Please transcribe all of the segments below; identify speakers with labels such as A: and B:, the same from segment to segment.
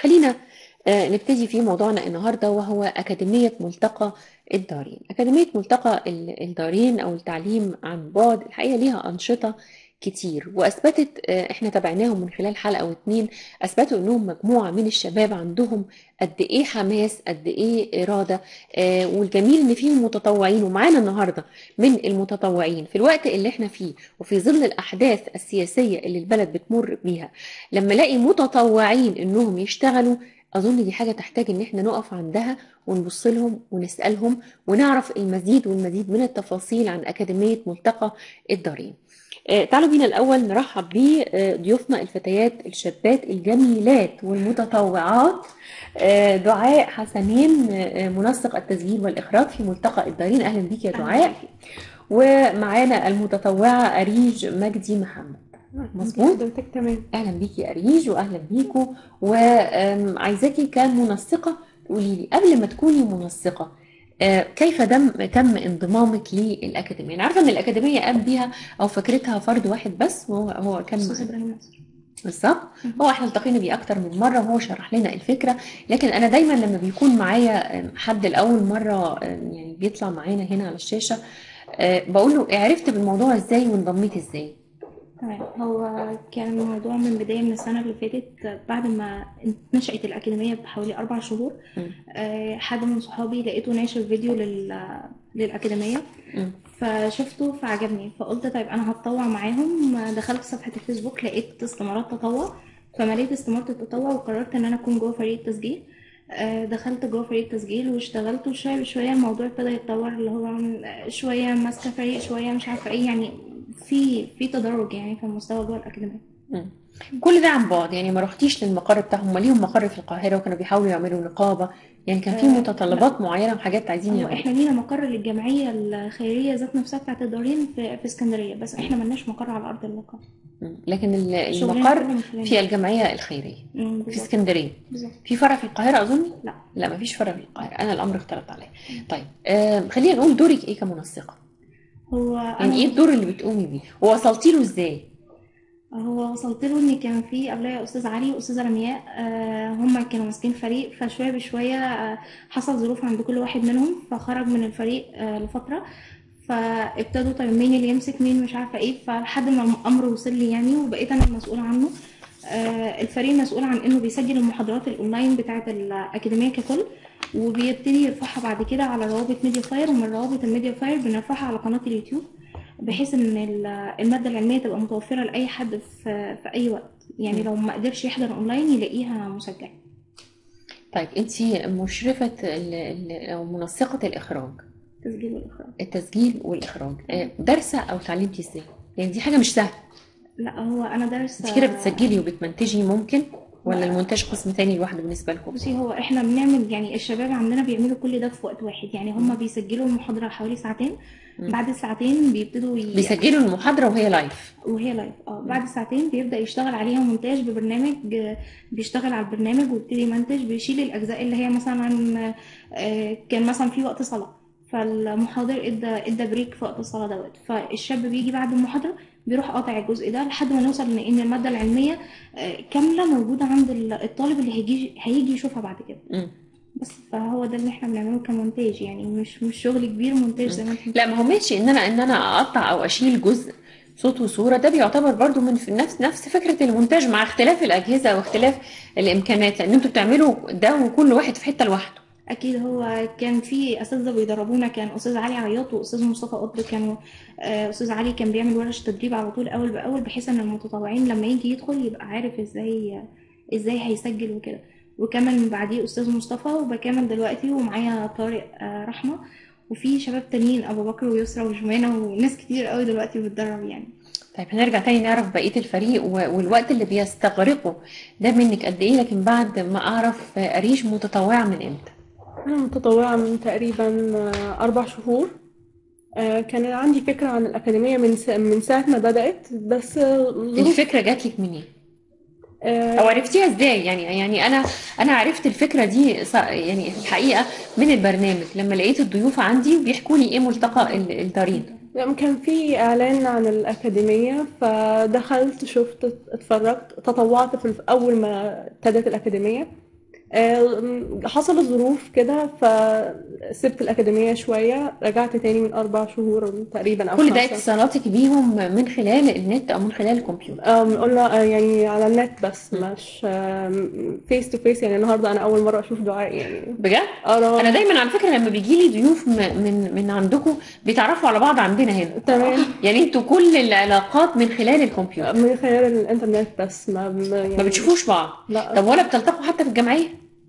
A: خلينا آه، نبتدي في موضوعنا النهارده وهو أكاديمية ملتقى الدارين. أكاديمية ملتقى ال- الدارين أو التعليم عن بعد الحقيقة ليها أنشطة كتير وأثبتت آه، إحنا تابعناهم من خلال حلقة واتنين أثبتوا إنهم مجموعة من الشباب عندهم قد إيه حماس قد إيه إرادة آه، والجميل إن فيهم متطوعين ومعانا النهاردة من المتطوعين في الوقت اللي إحنا فيه وفي ظل الأحداث السياسية اللي البلد بتمر بيها لما الاقي متطوعين انهم يشتغلوا اظن دي حاجه تحتاج ان احنا نقف عندها ونبص لهم ونسالهم ونعرف المزيد والمزيد من التفاصيل عن اكاديميه ملتقى الدارين آه، تعالوا بينا الاول نرحب بضيوفنا الفتيات الشابات الجميلات والمتطوعات آه، دعاء حسنين آه، منسق التسجيل والاخراج في ملتقى الدارين اهلا بيك يا دعاء ومعانا المتطوعه اريج مجدي محمد مظبوط
B: حضرتك تمام
A: اهلا بيكي يا اريج واهلا بيكو وعايزاكي كمنسقه تقولي لي قبل ما تكوني منسقه آه، كيف دم تم انضمامك للاكاديميه؟ انا عارفه ان الاكاديميه قام بيها او فكرتها فرد واحد بس وهو هو كان
B: استاذ ابراهيم ناصر
A: بالظبط هو احنا التقينا بيه اكتر من مره وهو شرح لنا الفكره لكن انا دايما لما بيكون معايا آم، حد لاول مره آم، يعني بيطلع معانا هنا على الشاشه آه، بقول له عرفت بالموضوع ازاي وانضميت ازاي؟
B: تمام هو كان الموضوع من بداية من السنة اللي فاتت بعد ما نشأت الأكاديمية بحوالي أربع شهور
A: مم.
B: آه، حد من صحابي لقيته ناشر فيديو لل... للأكاديمية
A: مم.
B: فشفته فعجبني فقلت طيب أنا هتطوع معاهم دخلت صفحة الفيسبوك لقيت استمارات تطوع فمليت استمارة التطوع وقررت إن أنا أكون جوه فريق التسجيل آه، دخلت جوه فريق التسجيل واشتغلت وشوية بشوية الموضوع ابتدى يتطور اللي هو من- آه، شوية ماسكة فريق شوية مش عارفة ايه يعني في في تدرج يعني في المستوى جوه الأكاديمية
A: مم. كل ده عن بعد يعني ما رحتيش للمقر بتاعهم هم ليهم مقر في القاهره وكانوا بيحاولوا يعملوا نقابه يعني كان في
B: آه،
A: متطلبات معينه وحاجات عايزين
B: هو
A: يعملوها
B: احنا لينا مقر للجمعية الخيرية ذات نفسها بتاعت الدارين في, في اسكندرية بس احنا ملناش مقر على أرض الواقع
A: مم. لكن ال-
B: شغلنا
A: المقر
B: كله من خلال-
A: في الجمعيه الخيريه
B: مم،
A: في
B: بالظبط
A: اسكندريه
B: بالظبط
A: في فرع في القاهره اظن
B: لا
A: لا ما فيش فرع في القاهره انا الامر اختلط عليا طيب آه خلينا نقول دورك ايه كمنسقه
B: هو
A: يعني ايه
B: أنا
A: الدور اللي بتقومي بيه ووصلتي له ازاي
B: هو وصلت له ان كان في قبلها استاذ علي واستاذه رمياء آه هم كانوا ماسكين فريق فشويه بشويه آه حصل ظروف عند كل واحد منهم فخرج من الفريق آه لفتره فابتدوا طيب مين اللي يمسك مين مش عارفه ايه فلحد ما الامر وصل لي يعني وبقيت انا المسؤوله عنه آه الفريق مسؤول عن انه بيسجل المحاضرات الاونلاين بتاعه الاكاديميه ككل وبيبتدي يرفعها بعد كده على روابط ميديا فاير ومن روابط الميديا فاير بنرفعها على قناه اليوتيوب بحيث ان ال- الماده العلميه تبقى متوفره لاي حد في في اي وقت يعني لو ما قدرش يحضر اونلاين يلاقيها مسجله
A: طيب انت مشرفه ال- ال- او منسقه الاخراج
B: تسجيل والاخراج
A: التسجيل والاخراج آه، دارسه او اتعلمتي ازاي يعني دي حاجه مش سهله
B: لا هو انا دارسه
A: انت كده بتسجلي وبتمنتجي ممكن ولا المونتاج قسم تاني لوحده بالنسبه لكم
B: بصي هو احنا بنعمل يعني الشباب عندنا بيعملوا كل ده في وقت واحد يعني هم بيسجلوا المحاضره حوالي ساعتين
A: مم.
B: بعد الساعتين بيبتدوا ي...
A: بيسجلوا المحاضره وهي لايف
B: وهي لايف اه بعد ساعتين بيبدا يشتغل عليها مونتاج ببرنامج آه، بيشتغل على البرنامج ويبتدي يمنتج بيشيل الاجزاء اللي هي مثلا آه، كان مثلا في وقت صلاه فالمحاضر ادى ادى بريك في وقت الصلاه دوت فالشاب بيجي بعد المحاضره بيروح قاطع الجزء ده لحد ما نوصل ان إن الماده العلميه آه، كامله موجوده عند ال- الطالب اللي هيجي هيجي يشوفها بعد كده
A: مم.
B: بس فهو ده اللي احنا بنعمله كمونتاج يعني مش مش شغل كبير مونتاج زي ما انت
A: لا ما هو ماشي ان انا ان انا اقطع او اشيل جزء صوت وصوره ده بيعتبر برضو من في نفس نفس فكره المونتاج مع اختلاف الاجهزه واختلاف الامكانات لان انتوا بتعملوا ده وكل واحد في حته لوحده
B: اكيد هو كان في اساتذه بيدربونا كان استاذ علي عياط واستاذ مصطفى قطب كانوا آه، استاذ علي كان بيعمل ورش تدريب على طول اول باول بحيث ان المتطوعين لما يجي يدخل يبقى عارف ازاي ازاي هيسجل وكده وكمل من بعديه استاذ مصطفى وبكمل دلوقتي ومعايا طارق آه، رحمه وفي شباب تانيين ابو بكر ويسرا وجمانه وناس كتير قوي دلوقتي بتدرب يعني
A: طيب هنرجع تاني نعرف بقيه الفريق و- والوقت اللي بيستغرقه ده منك قد ايه لكن بعد ما اعرف آه، اريج متطوعه من امتى
C: أنا متطوعة من تقريبا آه، أربع شهور آه، كان عندي فكرة عن الأكاديمية من سا- من ساعة ما بدأت بس آه، ظروف
A: الفكره جات لك منين
C: آه،
A: او عرفتيها ازاي يعني يعني انا انا عرفت الفكره دي ص- يعني الحقيقه من البرنامج لما لقيت الضيوف عندي بيحكوا لي ايه ملتقى ال- الدارين
C: لما كان في إعلان عن الأكاديمية فدخلت شفت اتفرجت تطوعت في أول ما ابتدت الأكاديمية آه، حصلت ظروف كده فسبت الأكاديمية شوية رجعت تاني من أربع شهور تقريبا أو
A: كل ده
C: خمسة
A: اتصالاتك بيهم من خلال النت او من خلال الكمبيوتر
C: آم، قلنا آه، يعني على النت بس مش فيس تو فيس يعني النهارده أنا أول مرة أشوف دعاء يعني
A: بجد
C: أرى
A: انا دايما على فكره لما بيجي لي ضيوف م- من من عندكم بيتعرفوا على بعض عندنا هنا
C: تمام
A: يعني انتوا كل العلاقات من خلال الكمبيوتر
C: من خلال الإنترنت بس ما ما يعني
A: ما بتشوفوش بعض
C: لا
A: طب ولا بتلتقوا حتى في الجمعيه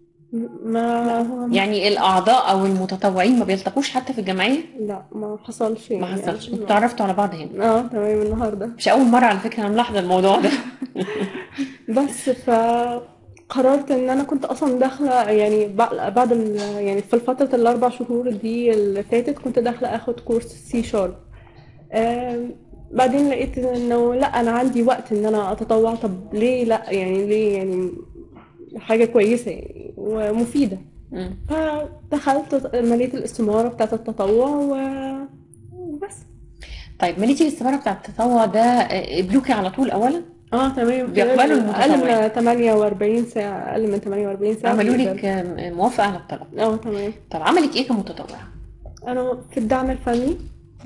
C: ما
A: يعني الاعضاء او المتطوعين ما بيلتقوش حتى في الجمعيه
C: لا ما حصلش
A: ما
C: يعني
A: حصلش انتوا
C: لا.
A: اتعرفتوا على بعض هنا
C: اه تمام النهارده
A: مش اول مره على فكره انا ملاحظه الموضوع ده
C: بس فقررت ان انا كنت اصلا داخله يعني بع- بعد ال... يعني في فتره الاربع شهور دي اللي فاتت كنت داخله اخد كورس سي شارب بعدين لقيت انه لا انا عندي وقت ان انا اتطوع طب ليه لا يعني ليه يعني حاجه كويسه يعني ومفيده
A: مم.
C: فدخلت مليت الاستماره بتاعت التطوع و- وبس
A: طيب مليتي الاستماره بتاع التطوع ده آه، قبلوكي على طول اولا
C: اه تمام
A: بيقبلوا
C: اقل
A: المتطوعين.
C: من 48 ساعه اقل من 48 ساعه
A: عملوا
C: بيقبلوا.
A: لك آه، موافقه على الطلب
C: اه تمام
A: طب عملك ايه كمتطوعه
C: انا في الدعم الفني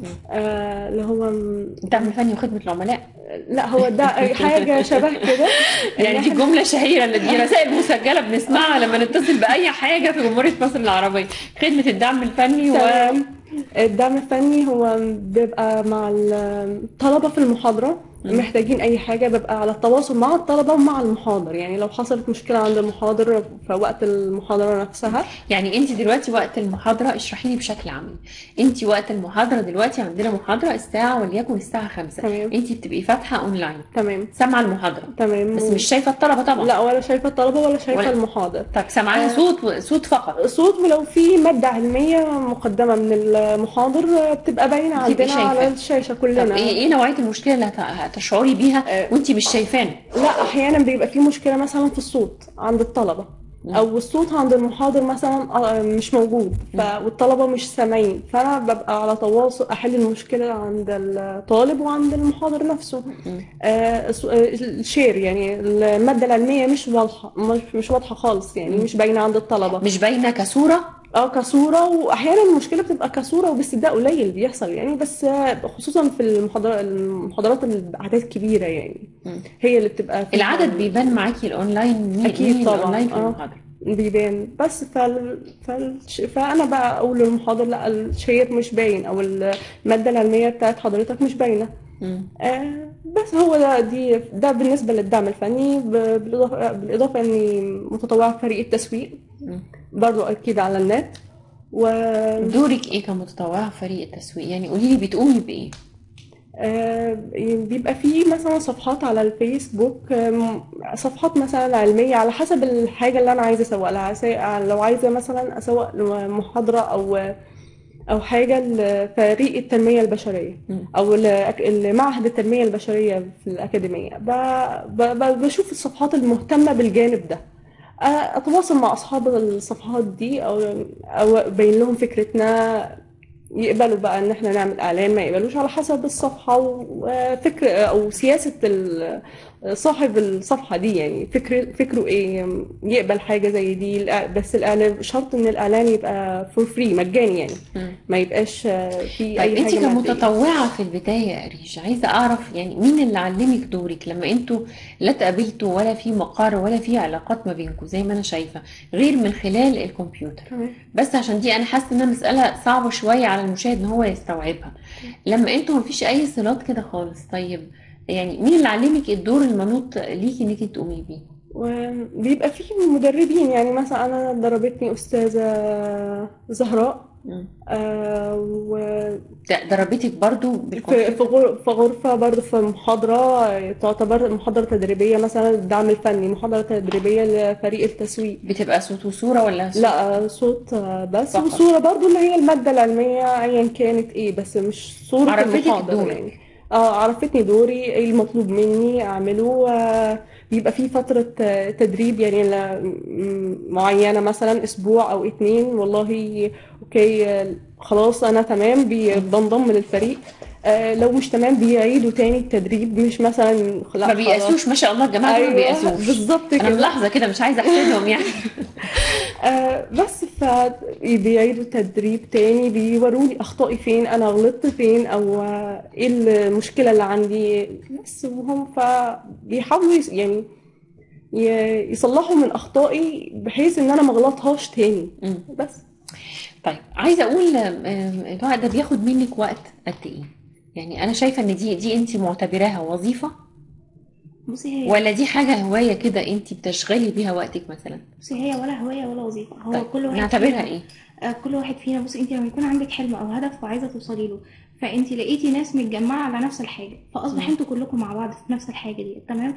C: آه اللي هو م-
A: الدعم الفني وخدمه العملاء
C: لا هو ده حاجه شبه كده
A: يعني دي الجمله الشهيره اللي دي رسائل مسجله بنسمعها لما نتصل باي حاجه في جمهوريه مصر العربيه خدمه الدعم الفني و
C: تمام الدعم الفني هو بيبقى مع الطلبة في المحاضرة محتاجين أي حاجة ببقى على التواصل مع الطلبة ومع المحاضر يعني لو حصلت مشكلة عند المحاضر في وقت المحاضرة نفسها
A: يعني انت دلوقتي وقت المحاضره اشرحي لي بشكل عملي انت وقت المحاضره دلوقتي عندنا محاضره الساعه وليكن الساعه 5
C: تمام.
A: انت بتبقي فاتحه اونلاين
C: تمام
A: سامعه المحاضره
C: تمام
A: بس مش شايفه الطلبه طبعا
C: لا ولا شايفة الطلبة ولا شايفة
A: ولا-
C: المحاضر
A: طب سامعاها
C: آه.
A: صوت صوت فقط
C: صوت ولو في مادة علمية مقدمة من المحاضر بتبقى باينة
A: بتبقي
C: عندنا على
A: شايفة.
C: الشاشة
A: طب
C: كلنا
A: ايه ايه نوعيه المشكله اللي هت- هتشعري بيها
C: آه.
A: وانت مش شايفانا
C: لا احيانا بيبقى في مشكله مثلا في الصوت عند الطلبه او الصوت عند المحاضر مثلا آه، مش موجود ف... والطلبه مش سامعين فانا ببقى على تواصل احل المشكله عند الطالب وعند المحاضر نفسه آه، الص- آه، الشير يعني الماده العلميه مش واضحه مش مش واضحه خالص يعني مش باينه عند الطلبه
A: مش باينه كصوره
C: اه كصوره واحيانا المشكله بتبقى كصوره وبس ده قليل بيحصل يعني بس آه، خصوصا في المحاضرات المحاضرات الاعداد كبيره يعني
A: مم.
C: هي اللي بتبقى فيها
A: العدد بيبان معاكي الاونلاين مين
C: أكيد
A: مين
C: طبعاً،
A: الاونلاين في
C: آه.
A: المحاضره
C: بيبان بس فال... فال... فانا بقى اقول للمحاضر لا الشير مش باين او الماده العلميه بتاعت حضرتك مش باينه
A: مم.
C: آه بس هو ده دي ده بالنسبه للدعم الفني ب- بالاضافه بالاضافه اني متطوعه في فريق التسويق
A: مم.
C: برضو اكيد على النت و
A: دورك ايه كمتطوعه في فريق التسويق يعني قولي لي بتقومي بايه
C: آه، بيبقى فيه مثلا صفحات على الفيسبوك آم، صفحات مثلا علمية على حسب الحاجة اللي أنا عايزة أسوق لها سي- لو عايزة مثلا أسوق محاضرة أو أو حاجة لفريق التنمية البشرية
A: مم.
C: أو لأك- لمعهد التنمية البشرية في الأكاديمية ب- ب- ب- بشوف الصفحات المهتمة بالجانب ده آه، أتواصل مع أصحاب الصفحات دي أو أو أبين لهم فكرتنا يقبلوا بقى ان احنا نعمل اعلان ما يقبلوش على حسب الصفحه وفكر او سياسه ال- صاحب الصفحه دي يعني فكر فكره ايه يقبل حاجه زي دي الإع- بس الاعلان شرط ان الاعلان يبقى فور فري مجاني يعني
A: مم.
C: ما يبقاش في
A: طيب
C: اي
A: انت
C: حاجه مادية.
A: كمتطوعه في البدايه يا ريش عايزه اعرف يعني مين اللي علمك دورك لما انتوا لا تقابلتوا ولا في مقر ولا في علاقات ما بينكم زي ما انا شايفه غير من خلال الكمبيوتر
C: تمام.
A: بس عشان دي انا حاسه انها مساله صعبه شويه على المشاهد ان هو يستوعبها لما انتوا مفيش اي صلات كده خالص طيب يعني مين اللي علمك الدور المنوط ليكي انك تقومي بيه
C: وبيبقى في مدربين يعني مثلا انا دربتني استاذه زهراء
A: مم.
C: آه، و
A: د- دربتك برضو
C: في
A: بالكمبيوتر
C: في غر- في غرفة برضه في محاضرة تعتبر محاضرة تدريبية مثلا الدعم الفني محاضرة تدريبية لفريق التسويق
A: بتبقى صوت وصوره ولا صوت
C: لا صوت بس
A: فقط.
C: وصورة برضه اللي هي المادة العلمية أيا كانت إيه بس مش صورة
A: عرفتك
C: المحاضر
A: دورك.
C: يعني اه عرفتني دوري ايه المطلوب مني اعمله آه، بيبقى في فترة آه، تدريب يعني ل- م- معينة مثلا اسبوع او اتنين والله اوكي آه، خلاص انا تمام بي- بنضم للفريق آه، لو مش تمام بيعيدوا تاني التدريب مش مثلا لا
A: ما
C: خلاص.
A: بيقاسوش ما شاء الله الجماعه دول ما
C: ايوه
A: بيقاسوش
C: بالظبط
A: انا
C: كده
A: ملاحظه كده مش عايزه احسدهم يعني
C: آه بس فبيعيدوا التدريب تاني بيوروني اخطائي فين انا غلطت فين او آه، ايه المشكله اللي عندي بس وهم فبيحاولوا يس- يعني ي- يصلحوا من اخطائي بحيث ان انا ما اغلطهاش تاني
A: مم.
C: بس
A: طيب عايزه اقول آم، آم، الوقت ده بياخد منك وقت قد ايه يعني انا شايفه ان دي دي انت معتبراها وظيفه
B: بصي هي
A: ولا دي حاجه هوايه كده انت بتشغلي بيها وقتك مثلا
B: بصي هي ولا هوايه ولا وظيفه هو
A: طيب
B: كل واحد
A: نعتبرها
B: فينا
A: ايه
B: آه، كل واحد فينا بصي انت لما يكون عندك حلم او هدف وعايزه توصلي له فانت لقيتي ناس متجمعه على نفس الحاجه فاصبح
A: مم.
B: انتوا كلكم مع بعض في نفس الحاجه دي تمام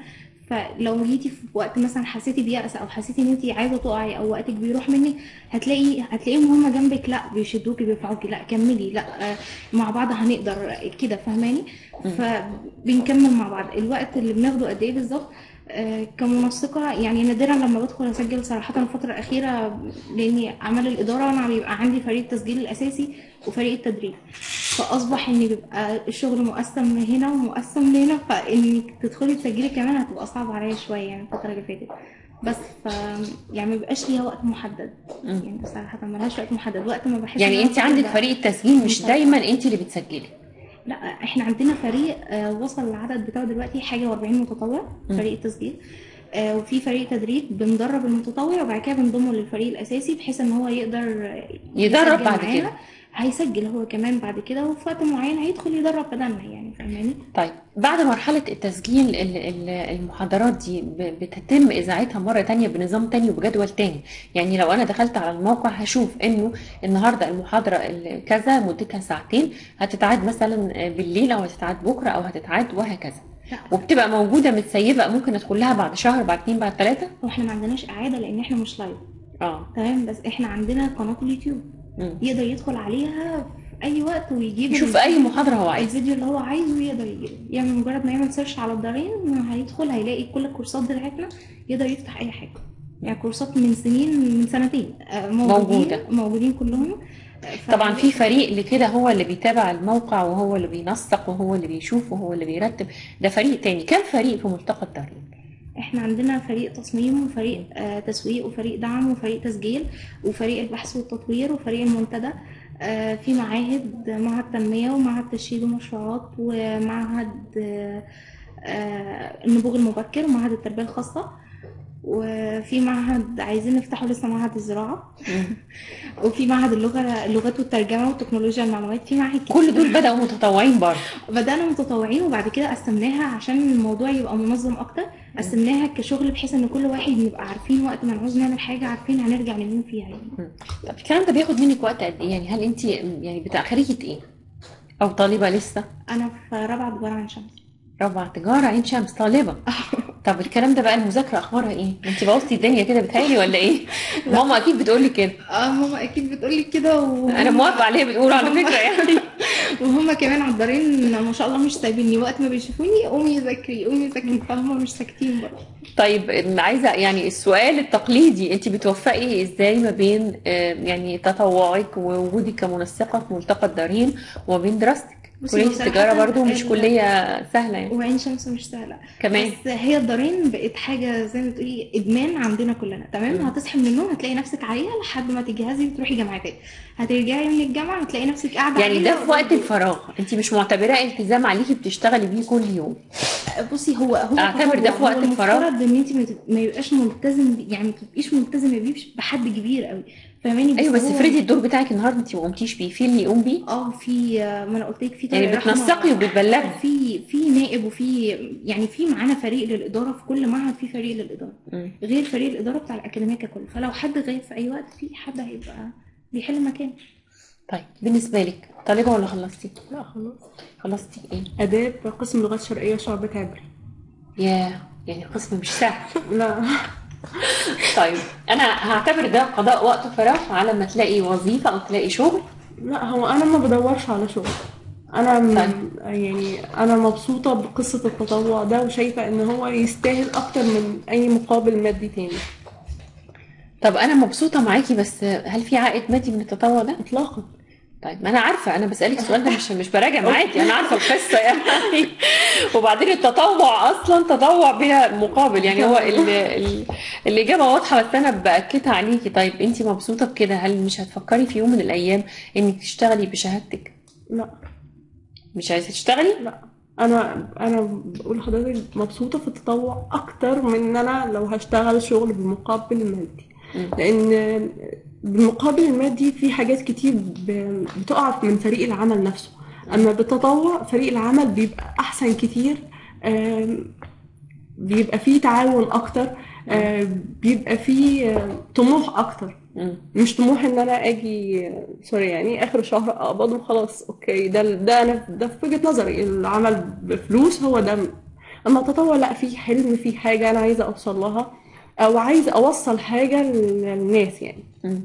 B: فلو جيتي في وقت مثلا حسيتي بيأس او حسيتي ان انت عايزه تقعي او وقتك بيروح منك هتلاقي هتلاقيهم هم جنبك لا بيشدوكي بيرفعوكي لا كملي لا آه، مع بعض هنقدر كده فاهماني
A: مم.
B: فبنكمل مع بعض الوقت اللي بناخده قد ايه بالظبط آه، كمنسقة يعني نادرا لما بدخل أسجل صراحة الفترة الأخيرة لأني أعمال الإدارة أنا بيبقى عندي فريق التسجيل الأساسي وفريق التدريب فأصبح إن بيبقى الشغل مقسم هنا ومقسم هنا فإنك تدخلي تسجلي كمان هتبقى صعب عليا شوية يعني الفترة اللي فاتت بس ف يعني مبيبقاش ليها وقت محدد
A: مم.
B: يعني صراحة ملهاش وقت محدد وقت ما بحس إن
A: يعني
B: أنا
A: انت عندك
B: ببقى-
A: فريق التسجيل مش
B: مسيطرة.
A: دايما انت اللي بتسجلي
B: لا احنا عندنا فريق آه، وصل العدد بتاعه دلوقتي حاجه و40 متطوع
A: مم.
B: فريق التسجيل آه، وفي فريق تدريب بندرب المتطوع وبعد كده بنضمه للفريق الاساسي بحيث ان هو يقدر
A: يدرب
B: يسجل
A: بعد
B: معانا.
A: كده.
B: هيسجل هو كمان بعد كده وفي وقت معين هيدخل يدرب بدلنا يعني فاهماني
A: طيب بعد مرحلة التسجيل ال- ال- المحاضرات دي ب- بتتم إذاعتها مرة تانية بنظام تاني وبجدول تاني يعني لو أنا دخلت على الموقع هشوف إنه النهاردة المحاضرة ال- كذا مدتها ساعتين هتتعاد مثلا بالليل أو هتتعاد بكرة أو هتتعاد وهكذا
B: لا
A: وبتبقى موجودة متسيبة ممكن أدخل لها بعد شهر بعد اتنين بعد تلاتة
B: هو احنا ما عندناش اعاده لان احنا مش لايف
A: اه
B: تمام بس احنا عندنا قناه اليوتيوب
A: مم.
B: يقدر يدخل عليها في اي وقت ويجيب
A: يشوف
B: ال-
A: أي محاضرة هو عايز
B: الفيديو اللي هو عايزه يقدر يجيبه يعني مجرد ما يعمل سيرش على الدارين هيدخل هيلاقي كل الكورسات بتاعتنا يقدر يفتح اي حاجه يعني كورسات من سنين من سنتين آه، موجودين
A: موجودة.
B: موجودين كلهم آه، ف-
A: طبعا في فريق لكده هو اللي بيتابع الموقع وهو اللي بينسق وهو اللي بيشوف وهو اللي بيرتب ده فريق تاني كم فريق في ملتقى الدارين
B: احنا عندنا فريق تصميم وفريق آه، تسويق وفريق دعم وفريق تسجيل وفريق البحث والتطوير وفريق المنتدى آه، في معاهد معهد تنمية ومعهد تشييد ومشروعات ومعهد آه، آه، النبوغ المبكر ومعهد التربية الخاصة وفي معهد عايزين نفتحه لسه معهد الزراعة وفي معهد اللغة اللغات والترجمة وتكنولوجيا المعلومات في معهد كتير.
A: كل دول بدأوا متطوعين برضه
B: بدأنا متطوعين وبعد كده قسمناها عشان الموضوع يبقى منظم أكتر قسمناها كشغل بحيث إن كل واحد نبقى عارفين وقت ما نعوز نعمل حاجة عارفين هنرجع لمين فيها يعني
A: طب الكلام ده بياخد منك وقت قد ايه يعني هل انت يعني بتاع خريجة ايه او طالبة لسه
B: أنا في رابعة تجارة عين شمس
A: رابعة تجارة عين شمس طالبة طب الكلام ده بقى المذاكرة اخبارها ايه انت بوظتي الدنيا كده بتهيألي ولا ايه ماما اكيد بتقولي كده
B: اه ماما أكيد بتقولي كده و...
A: انا موافقة عليها بتقول على فكرة يعني
B: وهما كمان عالدارين ما شاء الله مش سايبيني وقت ما بيشوفوني قومي ذاكري قومي ذاكري فهم مش ساكتين برضه
A: طيب عايزة يعني السؤال التقليدي انت بتوفقي ازاي ما بين آه، يعني تطوعك ووجودك كمنسقة في ملتقى الدارين وما بين دراستك
B: بصي،
A: كلية
B: هو صراحة
A: التجارة برضو مش
B: ال-
A: كلية سهلة يعني
B: وعين شمس مش سهلة
A: كمان
B: بس هي الدارين بقت حاجة زي ما تقولي إدمان عندنا كلنا تمام
A: مم.
B: هتصحي من النوم هتلاقي نفسك عليها لحد ما تجهزي وتروحي جامعتك هترجعي من الجامعة هتلاقي نفسك قاعدة
A: يعني
B: عليها
A: ده في وقت
B: برضه.
A: الفراغ انت مش معتبراه التزام عليكي بتشتغلي بيه كل يوم
B: بصي هو هو
A: أعتبر ده
B: تطوع.
A: في وقت
B: هو
A: الفراغ.
B: المفترض ان انت ما تب- ما يبقاش ملتزم ب- يعني ما تبقيش ملتزمه بيه بحد كبير قوي فاهماني
A: ايوه بس
B: هو-
A: افرضي الدور بتاعك النهارده انت ما قمتيش بيه في اللي يقوم بيه
B: اه في ما انا قلت لك في
A: يعني
B: طارق رحمة.
A: بتنسقي وبتبلغي
B: في في نائب وفي يعني في معانا فريق للاداره في كل معهد في فريق للاداره
A: مم.
B: غير فريق الاداره بتاع الاكاديميه ككل فلو حد غايب في اي وقت في حد هيبقى بيحل مكانه
A: طيب بالنسبه لك طالبه ولا خلصتي
C: لا خلاص
A: خلصتي ايه
C: آداب قسم لغات شرقية شعبة عبري
A: يا يعني القسم مش سهل
C: لا
A: طيب انا هعتبر ده قضاء وقت فراغ على ما تلاقي وظيفه او تلاقي شغل
C: لا هو انا ما بدورش على شغل انا م-
A: طيب.
C: يعني انا مبسوطه بقصه التطوع ده وشايفه ان هو يستاهل اكتر من اي مقابل مادي تاني
A: طب انا مبسوطه معاكي بس هل في عائد مادي من التطوع ده
C: اطلاقا
A: طيب ما انا عارفه انا بسالك السؤال ده مش مش براجع معاكي انا عارفه القصه يعني وبعدين التطوع اصلا تطوع بلا مقابل يعني هو ال- ال- الاجابه واضحه بس انا باكدها عليكي طيب انت مبسوطه بكده هل مش هتفكري في يوم من الايام انك تشتغلي بشهادتك
C: لا
A: مش عايزه تشتغلي
C: لا انا انا بقول لحضرتك مبسوطه في التطوع اكتر من ان انا لو هشتغل شغل بالمقابل المادي
A: مم.
C: لان بالمقابل المادي في حاجات كتير ب- بتقع من فريق العمل نفسه اما بالتطوع فريق العمل بيبقى احسن كتير آم، بيبقى فيه تعاون اكتر آم، بيبقى فيه آم، طموح اكتر
A: مم.
C: مش طموح ان انا اجي سوري يعني اخر الشهر اقبض وخلاص اوكي ده ده انا ده في وجهة نظري العمل بفلوس هو ده اما التطوع لا في حلم في حاجة انا عايزة اوصل لها او عايزة اوصل حاجة للناس يعني
A: مم.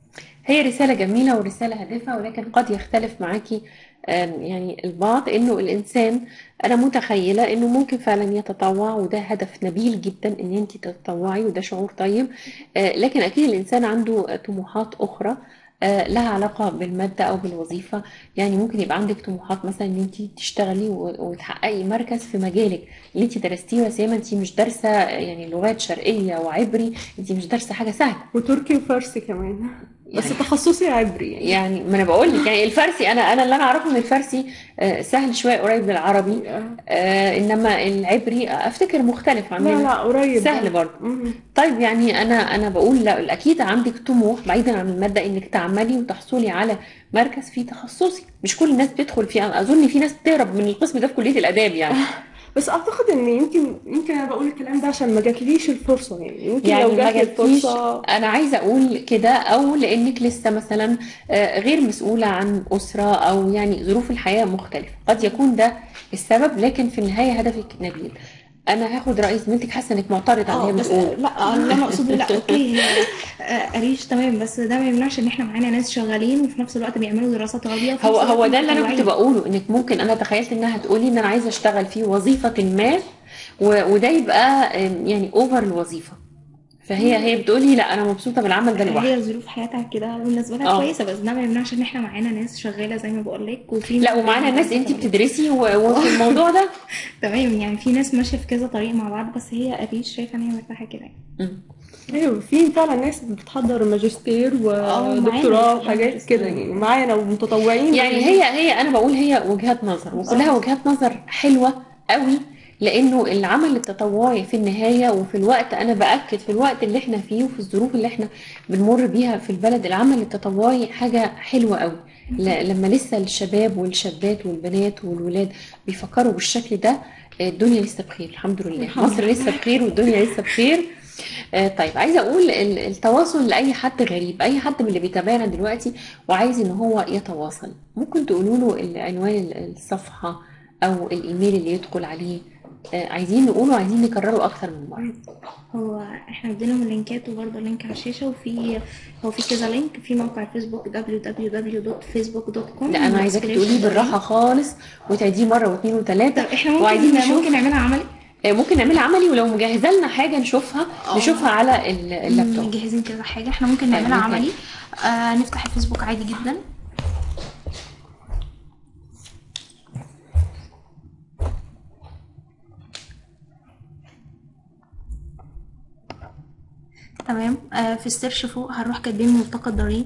A: هي رسالة جميلة ورسالة هادفة ولكن قد يختلف معاكي آم، يعني البعض انه الانسان انا متخيلة انه ممكن فعلا يتطوع وده هدف نبيل جدا ان انت تتطوعي وده شعور طيب آه، لكن اكيد الانسان عنده طموحات اخرى آه، لها علاقة بالمادة أو بالوظيفة يعني ممكن يبقى عندك طموحات مثلا إن أنت تشتغلي و- وتحققي مركز في مجالك اللي أنت درستيه بس ما أنت مش دارسة يعني لغات شرقية وعبري أنت مش دارسة حاجة سهلة
C: وتركي وفارسي كمان بس
A: يعني
C: تخصصي عبري يعني
A: يعني ما انا بقول لك يعني الفارسي انا انا اللي انا اعرفه ان الفارسي آه، سهل شويه قريب من العربي آه، انما العبري افتكر مختلف
C: لا
A: عننا
C: لا قريب
A: سهل برضه
C: مم.
A: طيب يعني انا انا بقول لا اكيد عندك طموح بعيدا عن الماده انك تعملي وتحصلي على مركز في تخصصي مش كل الناس بتدخل فيه انا اظن في ناس بتهرب من القسم ده في كليه الاداب يعني
C: بس اعتقد ان يمكن يمكن انا بقول الكلام ده عشان ما جاتليش الفرصه يعني يمكن
A: يعني
C: لو
A: ما
C: جات لي
A: جاتكيش
C: الفرصه
A: انا عايزه اقول كده او لانك لسه مثلا آه، غير مسؤوله عن اسره او يعني ظروف الحياه مختلفه قد يكون ده السبب لكن في النهايه هدفك نبيل انا هاخد راي زميلتك حاسه انك معترضه على
B: اه
A: اللي هي
B: بس
A: بتقوله
B: لا اللي انا اقصده لا اوكي هي آه، قريش تمام بس ده ما يمنعش ان احنا معانا ناس شغالين وفي نفس الوقت بيعملوا دراسات عليا وفي
A: هو
B: نفس الوقت
A: هو ده اللي انا كنت
B: متطوعين
A: بقوله انك ممكن انا تخيلت انها هتقولي ان انا عايزه اشتغل في وظيفه ما و- وده يبقى آم، يعني اوفر الوظيفه فهي هي بتقولي لا انا مبسوطه بالعمل ده لوحدي
B: هي ظروف حياتها كده بالنسبه لها
A: اه
B: كويسه بس ده ما يمنعش ان احنا معانا ناس شغاله زي ما بقول لك وفي
A: لا
B: ناس
A: ومعانا
B: بيعملوا
A: ناس
B: دراسات
A: انت
B: عليا
A: بتدرسي و- وفي الموضوع ده
B: تمام يعني في ناس ماشيه في كذا طريق مع بعض بس هي قريش شايفه ان هي مرتاحه كده يعني
A: مم.
C: ايوه في فعلا ناس بتحضر ماجستير
B: اه معانا
C: ودكتوراه
B: بتحضر
C: وحاجات كده
B: ماجستير
C: يعني معانا ومتطوعين
A: يعني هي هي انا بقول هي وجهات نظر وكلها
B: اه
A: وجهات نظر حلوه قوي لانه العمل التطوعي في النهايه وفي الوقت انا باكد في الوقت اللي احنا فيه وفي الظروف اللي احنا بنمر بيها في البلد العمل التطوعي حاجه حلوه قوي ل- لما لسه الشباب والشابات والبنات والولاد بيفكروا بالشكل ده آه، الدنيا لسه بخير الحمد لله
C: الحمد
A: مصر لسه بخير والدنيا لسه بخير آه، طيب عايزه اقول ال- التواصل لاي حد غريب اي حد من اللي بيتابعنا دلوقتي وعايز ان هو يتواصل ممكن تقولوا له العنوان ال- الصفحه او الايميل اللي يدخل عليه آه، عايزين نقوله عايزين نكرره اكتر من مره
B: هو احنا اديناهم اللينكات وبرضه اللينك على الشاشه وفي هو في كذا لينك في موقع فيسبوك www.facebook.com
A: لا انا عايزاك تقوليه بالراحه خالص وتعيديه مره واثنين
B: طب
A: وثلاثه
B: احنا
A: وعايزين
B: ممكن
A: نشوف
B: ممكن نعملها عملي
A: آه، ممكن نعملها عملي ولو مجهزه لنا حاجه نشوفها
B: اه
A: نشوفها على ال- اللابتوب
B: مجهزين كذا حاجه احنا ممكن
A: طيب
B: نعملها
A: ممكن
B: عملي آه نفتح الفيسبوك عادي جدا تمام آه في السيرش فوق هنروح كاتبين ملتقى الضريب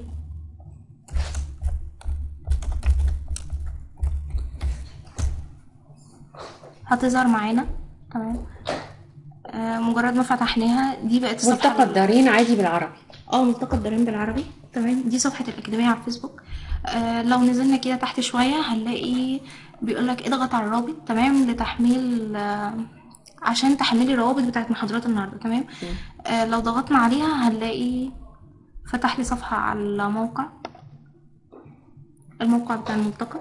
B: هتظهر معانا تمام آه مجرد ما فتحناها دي بقت الصفحة
A: ملتقى الدارين عادي بالعربي
B: اه ملتقى الدارين بالعربي تمام دي صفحة الأكاديمية على الفيسبوك آه لو نزلنا كده تحت شوية هنلاقي بيقولك اضغط على الرابط تمام لتحميل آه عشان تحملي الروابط بتاعت محاضرات النهاردة تمام
A: مم.
B: آه لو ضغطنا عليها هنلاقي فتح لي صفحة على الموقع الموقع بتاع الملتقى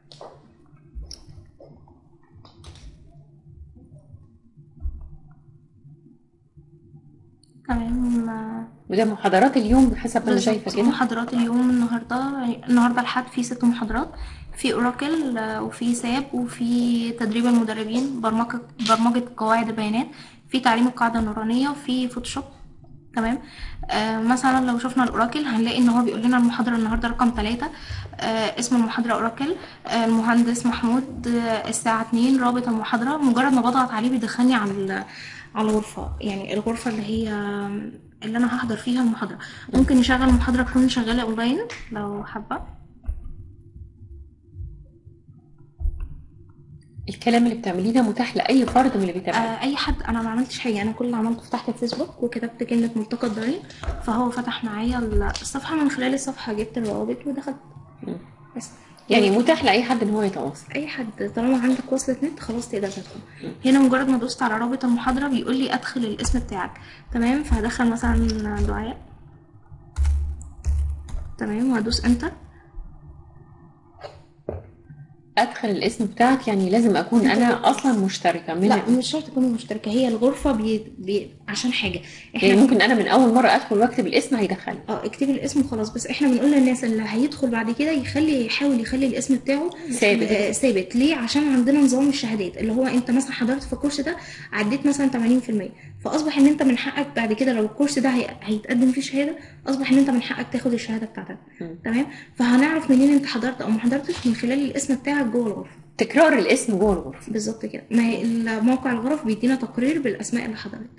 B: تمام آه،
A: وده محاضرات اليوم حسب ما انا شايفه
B: بالظبط
A: كده
B: محاضرات اليوم النهارده النهارده الحد في ست محاضرات في اوراكل آه، وفي ساب وفي تدريب المدربين برمجه برمجه قواعد البيانات في تعليم القاعده النورانيه وفي فوتوشوب تمام آه مثلا لو شفنا الاوراكل هنلاقي ان هو بيقول لنا المحاضره النهارده رقم ثلاثة آه اسم المحاضره اوراكل آه المهندس محمود آه الساعه 2 رابط المحاضره مجرد ما بضغط عليه بيدخلني على ال- على الغرفه يعني الغرفه اللي هي اللي انا هحضر فيها المحاضره ممكن نشغل المحاضره تكون شغاله اونلاين لو حابه
A: الكلام اللي بتعمليه ده متاح لاي فرد من اللي بيتابعك
B: آه اي حد انا ما عملتش حاجه انا كل اللي عملته فتحت الفيسبوك وكتبت كلمه ملتقى الدارين فهو فتح معايا الصفحه من خلال الصفحه جبت الروابط ودخلت
A: مم.
B: بس
A: يعني متاح لاي حد ان هو يتواصل
B: اي حد طالما عندك وصلة نت خلاص تقدر تدخل هنا مجرد ما دوست على رابط المحاضرة بيقول لي ادخل الاسم بتاعك تمام فهدخل مثلا دعاء تمام وهدوس انتر
A: ادخل الاسم بتاعك يعني لازم اكون انا اصلا مشتركه من
B: لا مش شرط تكوني مشتركة هي الغرفة بي... بي... عشان حاجة
A: يعني ممكن انا من اول مره ادخل واكتب الاسم هيدخلني
B: اه اكتبي الاسم وخلاص بس احنا بنقول للناس اللي هيدخل بعد كده يخلي يحاول يخلي الاسم بتاعه
A: ثابت.
B: آه، ثابت ليه عشان عندنا نظام الشهادات اللي هو انت مثلا حضرت في الكورس ده عديت مثلا 80% فاصبح ان انت من حقك بعد كده لو الكورس ده هي... هيتقدم فيه شهاده اصبح ان انت من حقك تاخد الشهاده بتاعتك
A: مم.
B: تمام فهنعرف منين انت حضرت او ما حضرتش من خلال الاسم بتاعك جوه الغرفه
A: تكرار الاسم جوه الغرفه
B: بالظبط كده ما هي موقع الغرف بيدينا تقرير بالاسماء اللي حضرت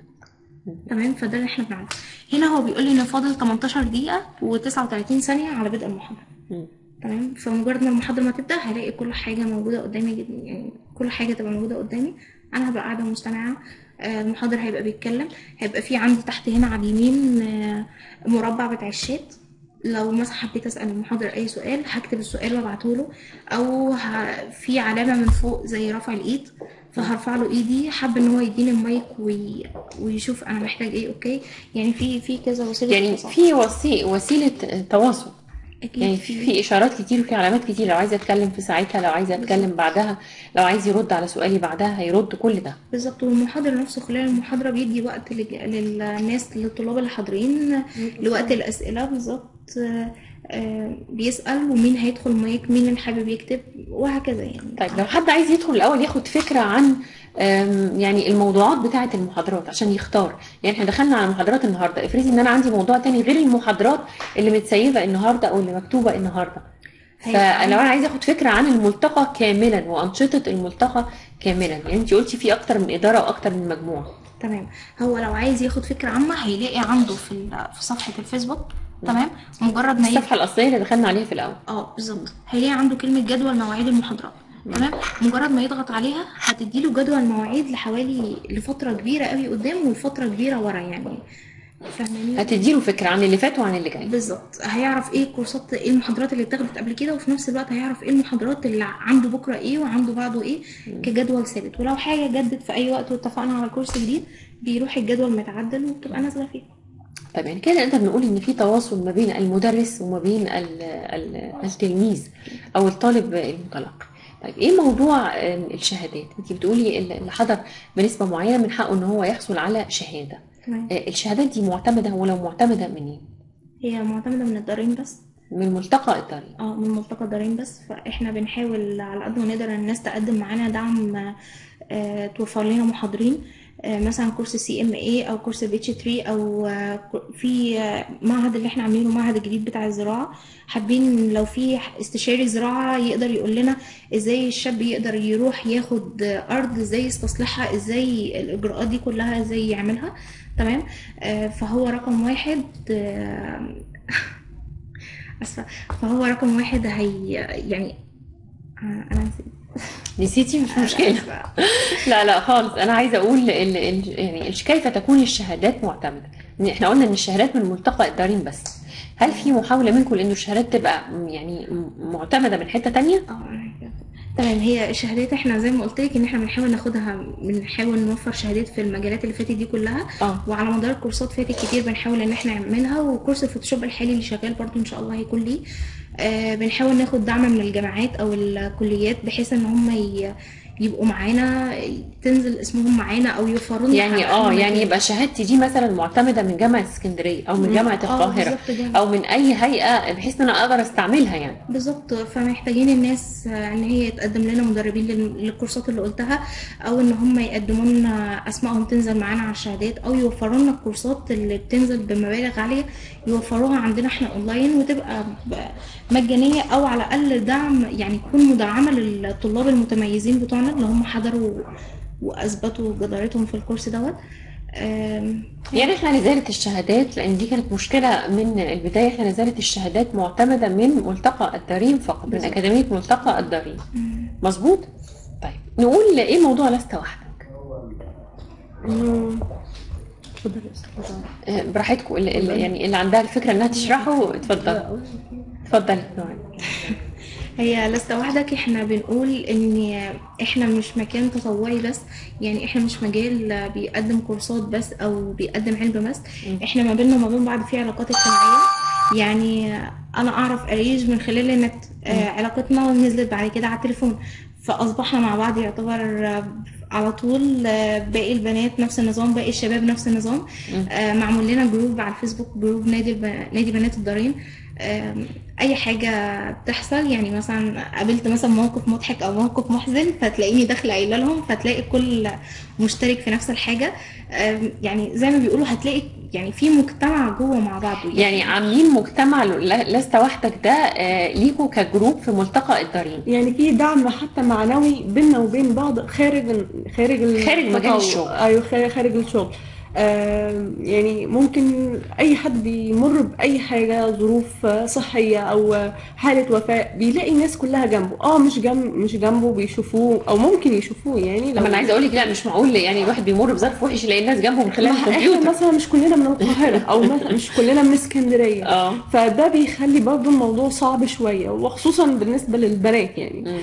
B: تمام فده اللي احنا بنعمله هنا هو بيقول لي ان فاضل 18 دقيقه و39 ثانيه على بدء المحاضره
A: مم.
B: تمام فمجرد ما المحاضره ما تبدا هلاقي كل حاجه موجوده قدامي جدا يعني كل حاجه تبقى موجوده قدامي انا هبقى قاعده مستمعه آه، المحاضر هيبقى بيتكلم هيبقى في عندي تحت هنا على اليمين آه، مربع بتاع الشات لو مثلا حبيت اسال المحاضر اي سؤال هكتب السؤال وابعته له او ه... في علامه من فوق زي رفع الايد فهرفع له ايدي حب ان هو يديني المايك وي... ويشوف انا محتاج ايه اوكي يعني في في كذا وسيله
A: يعني
B: اتصال.
A: في وسي... وسيله تواصل
B: اكيد
A: يعني في في اشارات كتير وفي علامات كتير لو عايزه اتكلم في ساعتها لو عايزه اتكلم بعدها لو عايز يرد على سؤالي بعدها هيرد كل ده
B: بالظبط والمحاضر نفسه خلال المحاضرة بيدي وقت لج- للناس للطلاب اللي حاضرين لوقت الأسئلة بالظبط آه، آه، بيسأل ومين هيدخل مايك مين اللي حابب يكتب وهكذا يعني
A: طيب لو حد عايز يدخل الاول ياخد فكره عن أم، يعني الموضوعات بتاعه المحاضرات عشان يختار يعني احنا دخلنا على محاضرات النهارده افرضي ان انا عندي موضوع تاني غير المحاضرات اللي متسيبه النهارده او اللي مكتوبه النهارده
B: هيبقى
A: فلو انا عايزه اخد فكره عن الملتقى كاملا وانشطه الملتقى كاملا يعني انت قلتي في اكتر من اداره واكتر من مجموعه
B: تمام هو لو عايز ياخد فكرة عامة هيلاقي عنده في ال- في صفحة الفيسبوك تمام مجرد ما يجي
A: الصفحه الاصليه اللي دخلنا عليها في الاول
B: اه بالظبط هيلاقي عنده كلمة جدول مواعيد المحاضرات تمام مجرد ما يضغط عليها هتديله جدول مواعيد لحوالي لفترة كبيرة قوي قدام وفترة كبيرة ورا يعني فاهماني
A: هتديله فكره عن اللي فات وعن اللي جاي
B: بالظبط هيعرف ايه الكورسات ايه المحاضرات اللي اتاخدت قبل كده وفي نفس الوقت هيعرف ايه المحاضرات اللي عنده بكره ايه وعنده بعده ايه كجدول ثابت ولو حاجه جدت في اي وقت واتفقنا على كورس جديد بيروح الجدول متعدل وبتبقى نازله فيه
A: طيب يعني كده نقدر نقول ان في تواصل ما بين المدرس وما بين ال- ال- التلميذ او الطالب المتلقي طيب ايه موضوع آم، الشهادات انت بتقولي ال- اللي حضر بنسبه معينه من حقه ان هو يحصل على شهاده
B: تمام
A: آه، الشهادات دي معتمده ولو معتمده منين
B: هي معتمده من الدارين بس
A: من ملتقى الدارين
B: اه من ملتقى الدارين بس فاحنا بنحاول على قد ما نقدر ان الناس تقدم معانا دعم آه، توفر لنا محاضرين آه، مثلا كورس سي ام اي او كورس بي اتش 3 او آه، كو- في آه، معهد اللي احنا عاملينه معهد الجديد بتاع الزراعه حابين لو في استشاري زراعه يقدر يقول لنا ازاي الشاب يقدر يروح ياخد آه، ارض ازاي يستصلحها ازاي الاجراءات دي كلها ازاي يعملها تمام آه، فهو رقم واحد آه، اسفه فهو رقم واحد هي يعني آه، انا نسيت
A: نسيتي مش مشكله
B: آسفة.
A: لا لا خالص انا عايزه اقول ال ال يعني الش- كيف تكون الشهادات معتمده إن احنا قلنا ان الشهادات من ملتقى الدارين بس هل في محاوله منكم لانه الشهادات تبقى م- يعني م- معتمده من حته تانية
B: اه أنا كده. تمام هي الشهادات احنا زي ما قلت لك ان احنا بنحاول ناخدها بنحاول نوفر شهادات في المجالات اللي فاتت دي كلها
A: اه
B: وعلى مدار كورسات فاتت كتير بنحاول ان احنا نعملها وكورس الفوتوشوب الحالي اللي شغال برضو ان شاء الله هيكون ليه آه بنحاول ناخد دعم من الجامعات او الكليات بحيث ان هم ي... يبقوا معانا تنزل اسمهم معانا او يوفروا لنا
A: يعني
B: حق
A: اه
B: إحنا
A: يعني
B: مكان.
A: يبقى شهادتي دي مثلا معتمده من جامعه اسكندريه او من جامعه
B: اه
A: القاهره
B: بالظبط كده
A: او من اي هيئه بحيث ان انا اقدر استعملها يعني
B: بالظبط فمحتاجين الناس آه، ان هي تقدم لنا مدربين لل- للكورسات اللي قلتها او ان هم يقدموا لنا اسمائهم تنزل معانا على الشهادات او يوفروا لنا الكورسات اللي بتنزل بمبالغ عاليه يوفروها عندنا احنا اونلاين وتبقى ب- مجانيه او على الاقل دعم يعني تكون مدعمه للطلاب المتميزين بتوعنا اللي هم حضروا واثبتوا جدارتهم في الكورس دوت آم،
A: يعني احنا نزالة الشهادات لان دي كانت مشكله من البدايه احنا نزالة الشهادات معتمده من ملتقى الدارين فقط من
B: بالظبط.
A: اكاديميه ملتقى الدارين مظبوط طيب نقول ايه موضوع لست وحدك
C: مم. اتفضلي يا أستاذة.
A: آه، براحتكم اللي اللي- يعني اللي عندها الفكره انها تشرحه اتفضل اتفضلي نوعا.
B: هي لست وحدك احنا بنقول ان احنا مش مكان تطوعي بس يعني احنا مش مجال بيقدم كورسات بس او بيقدم علم بس
A: مم.
B: احنا ما بيننا وما بين بعض في علاقات اجتماعية يعني انا اعرف اريج من خلال النت آه، علاقتنا نزلت بعد كده على التليفون فاصبحنا مع بعض يعتبر آه، على طول آه، باقي البنات نفس النظام باقي الشباب نفس النظام
A: مم.
B: آه، معمول لنا جروب على الفيسبوك جروب نادي الب... نادي بنات الدارين آم، اي حاجه بتحصل يعني مثلا قابلت مثلا موقف مضحك او موقف محزن فتلاقيني داخله قايله لهم فتلاقي الكل مشترك في نفس الحاجه آم، يعني زي ما بيقولوا هتلاقي يعني في مجتمع جوه مع بعضه
A: يعني عاملين مجتمع ل- لست وحدك ده آه، ليكوا كجروب في ملتقى الدارين
C: يعني في دعم حتى معنوي بيننا وبين بعض خارج خارج ال-
A: خارج مجال
C: التطوع.
A: الشغل.
C: ايوه خارج خارج الشغل آم، يعني ممكن اي حد بيمر باي حاجه ظروف آه، صحيه او آه، حاله وفاه بيلاقي الناس كلها جنبه اه مش جنب مش جنبه بيشوفوه او ممكن يشوفوه يعني
A: لما انا عايزه اقول لك لا مش معقول يعني الواحد بيمر بظرف وحش يلاقي الناس جنبه من خلال
C: ما احنا
A: الكمبيوتر
C: مثلا مش كلنا من القاهره او مثلا مش كلنا من اسكندريه
A: اه
C: فده بيخلي برضو الموضوع صعب شويه وخصوصا بالنسبه للبنات يعني
A: مم.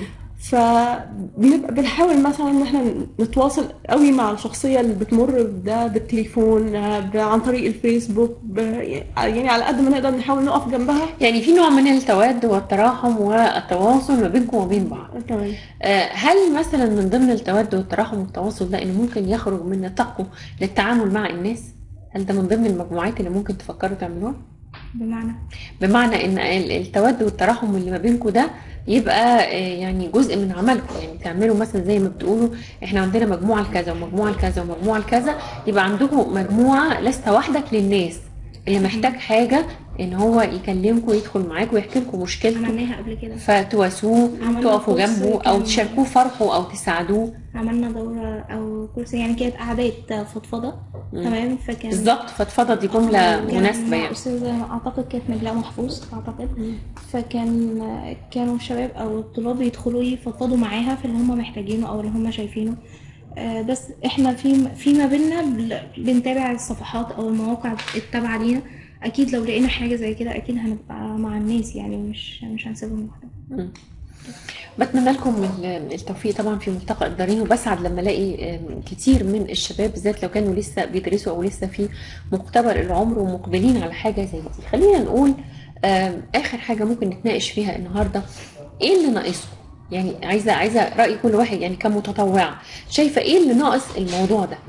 C: فبنبقى بنحاول مثلا ان احنا نتواصل قوي مع الشخصيه اللي بتمر بده بالتليفون آه، ب- عن طريق الفيسبوك ب- يعني على قد ما نقدر نحاول نقف جنبها
A: يعني في نوع من التواد والتراحم والتواصل ما بينكم وبين بعض
C: تمام
A: آه، هل مثلا من ضمن التواد والتراحم والتواصل ده انه ممكن يخرج من نطاقه للتعامل مع الناس هل ده من ضمن المجموعات اللي ممكن تفكروا تعملوها
B: بمعنى
A: بمعنى ان ال- التواد والتراحم اللي ما بينكم ده يبقى آه، يعني جزء من عملكم يعني تعملوا مثلا زي ما بتقولوا احنا عندنا مجموعه لكذا ومجموعه لكذا ومجموعه لكذا يبقى عندكم مجموعه لست وحدك للناس اللي محتاج حاجه ان هو يكلمكم ويدخل معاكم ويحكي لكم مشكلته
B: عملناها قبل كده
A: فتواسوه
B: عملنا
A: تقفوا
B: كورس
A: جنبه او
B: كان-
A: تشاركوه فرحه او تساعدوه
B: عملنا دورة أو كورس يعني كانت قعدات فضفضة
A: مم.
B: تمام فكان
A: بالظبط فضفضه دي جمله
B: كان
A: مناسبه
B: مع
A: يعني
B: أستاذة أعتقد كانت نجلاء محفوظ أعتقد فكان كانوا الشباب أو الطلاب يدخلوا يفضفضوا معاها في اللي هم محتاجينه أو اللي هم شايفينه آه، بس احنا في فيما بينا بل- بنتابع الصفحات او المواقع التابعه لينا اكيد لو لقينا حاجه زي كده اكيد هنبقى مع الناس يعني مش مش هنسيبهم لوحدهم
A: مم. بتمنى لكم ال- التوفيق طبعا في ملتقى الدارين وبسعد لما الاقي آم، كتير من الشباب بالذات لو كانوا لسه بيدرسوا او لسه في مقتبل العمر ومقبلين على حاجه زي دي خلينا نقول آم، اخر حاجه ممكن نتناقش فيها النهارده ايه اللي ناقصكم يعني عايزه عايزه راي كل واحد يعني كمتطوعه شايفه ايه اللي ناقص الموضوع ده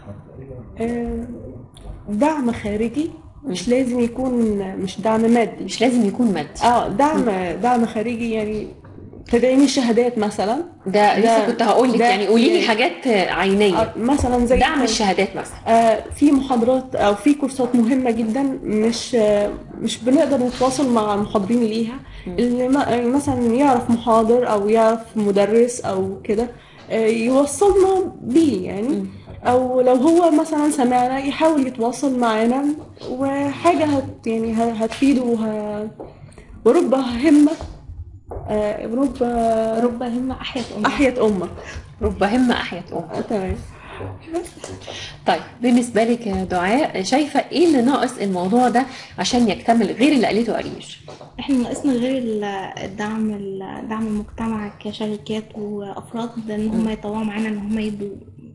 C: آه، دعم خارجي مش لازم يكون مش دعم مادي
A: مش لازم يكون مادي
C: اه دعم دعم خارجي يعني تدعيم الشهادات مثلا
A: ده لسه
C: ده-
A: كنت هقول لك
C: ده-
A: يعني قولي لي حاجات عينيه
C: آه، مثلا زي
A: دعم الشهادات مثلا
C: آه، في محاضرات او في كورسات مهمه جدا مش آه، مش بنقدر نتواصل مع المحاضرين ليها اللي ما- آه، مثلا يعرف محاضر او يعرف مدرس او كده آه، يوصلنا بيه يعني او لو هو مثلا سمعنا يحاول يتواصل معانا وحاجه هت يعني ه- هتفيده وه... ورب همه آه، رب
B: رب همة أحيت أمة
C: احيت امه
A: رب همه احيت ام
C: آه، تمام
A: طيب بالنسبة لك يا دعاء شايفة ايه اللي ناقص الموضوع ده عشان يكتمل غير اللي قالته أريش
B: احنا ناقصنا غير ال- الدعم ال- دعم المجتمع كشركات وافراد ان هم يطوعوا معانا ان هم يدوا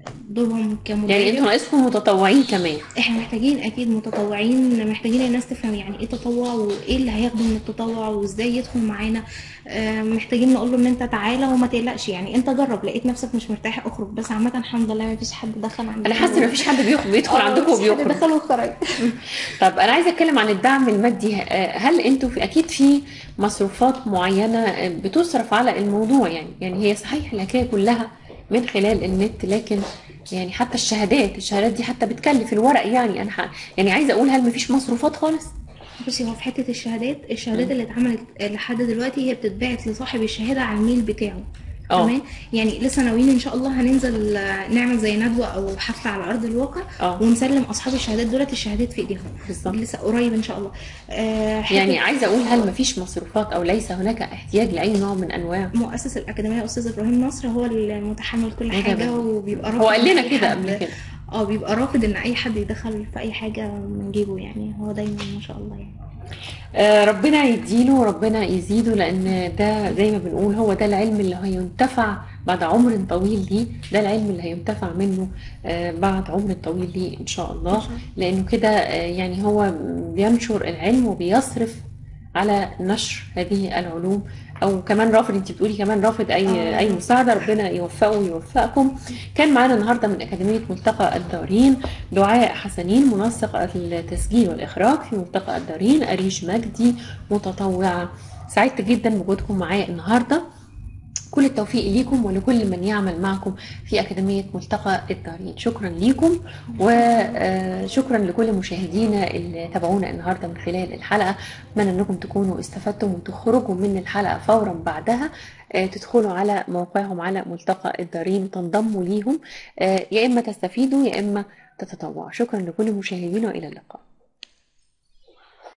B: دورهم
A: يعني
B: كمدرب
A: انتوا ناقصكم متطوعين كمان
B: احنا محتاجين اكيد متطوعين محتاجين الناس تفهم يعني ايه تطوع وايه اللي هياخده من التطوع وازاي يدخل معانا آه، محتاجين نقول له ان انت تعالى وما تقلقش يعني انت جرب لقيت نفسك مش مرتاح اخرج بس عامه الحمد لله ما فيش حد دخل عندنا
A: انا حاسه ان مفيش حد بيخ- بيدخل
B: آه،
A: عندكم
B: مفيش حد
A: وبيخرج
B: دخل وخرج
A: طب انا عايزه اتكلم عن الدعم المادي آه، هل انتوا في اكيد في مصروفات معينه آه، بتصرف على الموضوع يعني يعني هي صحيح الحكايه كلها من خلال النت لكن يعني حتى الشهادات الشهادات دي حتى بتكلف الورق يعني انا ح- يعني عايزه اقول هل مفيش مصروفات خالص
B: بصي هو في حته الشهادات الشهادات اللي اتعملت لحد دلوقتي هي بتتبعت لصاحب الشهاده على الميل بتاعه
A: اه
B: تمام يعني لسه ناويين ان شاء الله هننزل آه، نعمل زي ندوه او حفله على ارض الواقع
A: اه
B: ونسلم اصحاب الشهادات دولت الشهادات في ايديهم
A: بالظبط
B: لسه قريب ان شاء الله آه، حتة
A: يعني عايزه اقول هل مفيش مصروفات او ليس هناك احتياج لاي نوع من انواع
B: مؤسس الأكاديمية أستاذ إبراهيم نصر هو المتحمل كل
A: إيه ده
B: حاجة
A: بقى؟
B: وبيبقى رافض
A: هو قال لنا
B: إن أي
A: كده
B: حد-
A: قبل كده
B: اه بيبقى رافض إن أي حد يدخل في أي حاجة من جيبه يعني هو دايما ما شاء الله يعني
A: آه، ربنا يديله وربنا يزيده لان ده زي ما بنقول هو ده العلم اللي هينتفع بعد عمر طويل ليه ده العلم اللي هينتفع منه آه، بعد عمر طويل ليه ان شاء الله لانه كده آه، يعني هو بينشر العلم وبيصرف على نشر هذه العلوم او كمان رافض انت بتقولي كمان رافض اي
B: آه.
A: اي مساعده ربنا يوفقه ويوفقكم كان معانا النهارده من اكاديميه ملتقى الدارين دعاء حسنين منسق التسجيل والاخراج في ملتقى الدارين اريش مجدي متطوعه سعدت جدا بوجودكم معايا النهارده كل التوفيق ليكم ولكل من يعمل معكم في أكاديمية ملتقى الدارين شكرا ليكم وشكرا لكل مشاهدينا اللي تابعونا النهاردة من خلال الحلقة أتمنى أنكم تكونوا استفدتم وتخرجوا من الحلقة فورا بعدها آه، تدخلوا على موقعهم على ملتقى الدارين وتنضموا ليهم آه، يا إما تستفيدوا يا إما تتطوعوا شكرا لكل مشاهدينا وإلى اللقاء